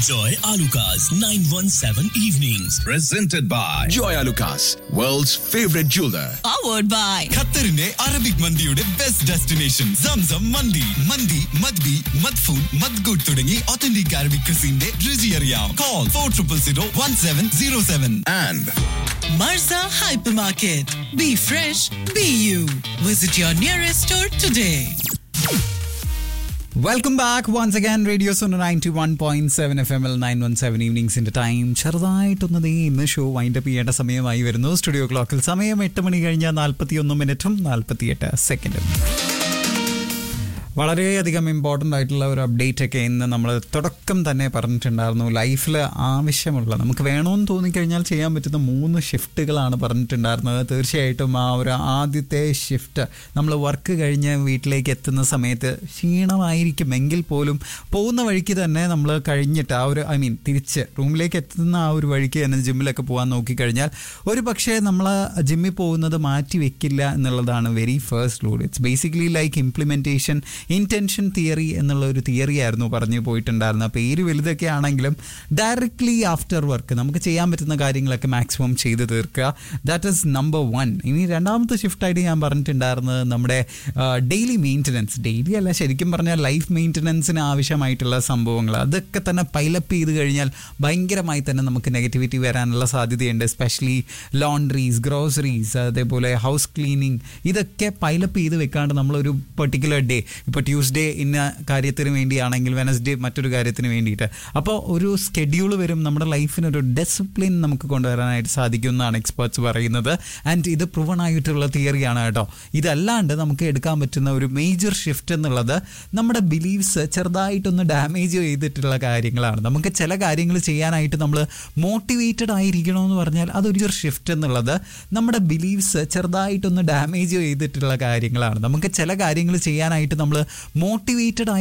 Enjoy Alucard's 917 evenings. Presented by Joy Lucas, world's favorite jeweler. powered by ഖത്തറിന്റെ Arabic മന്തിയുടെ best destination Zamzam മന്തി മന്തി മദ്ബി മദ്ഫൂൻ മദ്ഗുഡ് തുടങ്ങി ഒത്തന്റിക് അറബിക് ക്രിസിന്റെ രുചി അറിയാം call for triple zero one seven zero seven And Marza Hypermarket. Be fresh, be you. Visit your nearest store today. Welcome back once again radio zone ninety one point seven F M L nine one seven ഈവനിങ്സിന്റെ time ചെറുതായിട്ടൊന്ന് ദേ ഇന്ന് show wind up ചെയ്യേണ്ട സമയമായി വരുന്നു studio ക്ലോക്കിൽ സമയം എട്ട് മണി കഴിഞ്ഞ നാൽപ്പത്തി ഒന്ന് മിനിറ്റും നാൽപ്പത്തിയെട്ട് സെക്കൻഡും വളരെയധികം ഇമ്പോർട്ടൻ്റ് ആയിട്ടുള്ള ഒരു അപ്ഡേറ്റ് ഒക്കെ ഇന്ന് നമ്മൾ തുടക്കം തന്നെ പറഞ്ഞിട്ടുണ്ടായിരുന്നു ലൈഫിൽ ആവശ്യമുള്ള നമുക്ക് വേണമെന്ന് തോന്നിക്കഴിഞ്ഞാൽ ചെയ്യാൻ പറ്റുന്ന മൂന്ന് ഷിഫ്റ്റുകളാണ് പറഞ്ഞിട്ടുണ്ടായിരുന്നത് തീർച്ചയായിട്ടും ആ ഒരു ആദ്യത്തെ ഷിഫ്റ്റ് നമ്മൾ വർക്ക് കഴിഞ്ഞ് വീട്ടിലേക്ക് എത്തുന്ന സമയത്ത് ക്ഷീണമായിരിക്കും എങ്കിൽ പോലും പോകുന്ന വഴിക്ക് തന്നെ നമ്മൾ കഴിഞ്ഞിട്ട് ആ ഒരു ഐ മീൻ തിരിച്ച് റൂമിലേക്ക് എത്തുന്ന ആ ഒരു വഴിക്ക് തന്നെ ജിമ്മിലൊക്കെ പോകാൻ നോക്കിക്കഴിഞ്ഞാൽ ഒരു പക്ഷേ നമ്മൾ ജിമ്മിൽ പോകുന്നത് മാറ്റി വെക്കില്ല എന്നുള്ളതാണ് very first rule it's basically like implementation intention theory എന്നുള്ള ഒരു തിയറി ആയിരുന്നു പറഞ്ഞു പോയിട്ടുണ്ടായിരുന്നത് പേര് വലുതൊക്കെ ആണെങ്കിലും ഡയറക്ട്ലി ആഫ്റ്റർ വർക്ക് നമുക്ക് ചെയ്യാൻ പറ്റുന്ന കാര്യങ്ങളൊക്കെ മാക്സിമം ചെയ്ത് തീർക്കുക ദാറ്റ് ഈസ് നമ്പർ വൺ ഇനി രണ്ടാമത്തെ ഷിഫ്റ്റായിട്ട് ഞാൻ പറഞ്ഞിട്ടുണ്ടായിരുന്നത് നമ്മുടെ ഡെയിലി മെയിൻ്റനൻസ് ഡെയിലി അല്ല ശരിക്കും പറഞ്ഞാൽ ലൈഫ് മെയിൻ്റനൻസിന് ആവശ്യമായിട്ടുള്ള സംഭവങ്ങൾ അതൊക്കെ തന്നെ പൈലപ്പ് ചെയ്ത് കഴിഞ്ഞാൽ ഭയങ്കരമായി തന്നെ നമുക്ക് നെഗറ്റിവിറ്റി വരാനുള്ള സാധ്യതയുണ്ട് എസ്പെഷ്യലി ലോണ്ട്രീസ് ഗ്രോസറീസ് അതേപോലെ ഹൗസ് ക്ലീനിങ് ഇതൊക്കെ പൈലപ്പ് ചെയ്ത് വെക്കാണ്ട് നമ്മളൊരു പെർട്ടിക്കുലർ ഡേ ഇപ്പോൾ ട്യൂസ്ഡേ ഇന്ന കാര്യത്തിന് വേണ്ടിയാണെങ്കിൽ വെനസ്ഡേ മറ്റൊരു കാര്യത്തിന് വേണ്ടിയിട്ട് അപ്പോൾ ഒരു സ്കെഡ്യൂൾ വരും നമ്മുടെ ലൈഫിനൊരു ഡിസിപ്ലിൻ നമുക്ക് കൊണ്ടുവരാനായിട്ട് സാധിക്കും എന്നാണ് എക്സ്പേർട്സ് പറയുന്നത് ആൻഡ് ഇത് പ്രൂവൺ ആയിട്ടുള്ള തിയറിയാണ് കേട്ടോ ഇതല്ലാണ്ട് നമുക്ക് എടുക്കാൻ പറ്റുന്ന ഒരു മേജർ ഷിഫ്റ്റ് എന്നുള്ളത് നമ്മുടെ ബിലീവ്സ് ചെറുതായിട്ടൊന്ന് ഡാമേജ് ചെയ്തിട്ടുള്ള കാര്യങ്ങളാണ് നമുക്ക് ചില കാര്യങ്ങൾ ചെയ്യാനായിട്ട് നമ്മൾ മോട്ടിവേറ്റഡ് ആയിരിക്കണമെന്ന് പറഞ്ഞാൽ അതൊരു ഷിഫ്റ്റ് എന്നുള്ളത് നമ്മുടെ ബിലീവ്സ് ചെറുതായിട്ടൊന്ന് ഡാമേജ് ചെയ്തിട്ടുള്ള കാര്യങ്ങളാണ് നമുക്ക് ചില കാര്യങ്ങൾ ചെയ്യാനായിട്ട് നമ്മൾ മോട്ടിവേറ്റഡ്